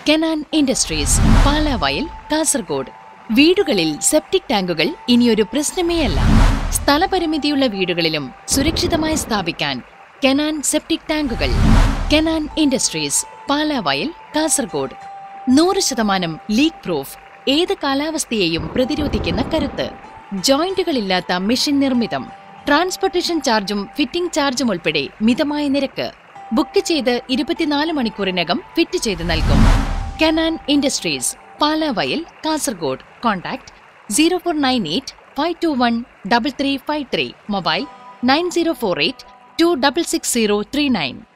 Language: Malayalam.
കെനാൻ ഇൻഡസ്ട്രീസ് പാലാവയൽ കാസർഗോഡ് വീടുകളിൽ സെപ്റ്റിക് ടാങ്കുകൾ ഇനിയൊരു പ്രശ്നമേ അല്ല സ്ഥലപരിമിതിയുള്ള വീടുകളിലും സുരക്ഷിതമായി സ്ഥാപിക്കാൻ കെനാൻ സെപ്റ്റിക് ടാങ്കുകൾ കെനാൻ ഇൻഡസ്ട്രീസ് പാലാവയൽ കാസർഗോഡ് നൂറ് ശതമാനം ലീക്ക് പ്രൂഫ് ഏത് കാലാവസ്ഥയെയും പ്രതിരോധിക്കുന്ന കരുത്ത് ജോയിന്റുകളില്ലാത്ത മെഷീൻ നിർമ്മിതം ട്രാൻസ്പോർട്ടേഷൻ ചാർജും ഫിറ്റിംഗ് ചാർജും ഉൾപ്പെടെ മിതമായ നിരക്ക് ബുക്ക് ചെയ്ത് ഇരുപത്തിനാല് മണിക്കൂറിനകം ഫിറ്റ് ചെയ്ത് നൽകും Kanan industries Palavayal Kasaragod contact zero four nine eight five two one double three five three mobile nine zero four eight two double six zero three nine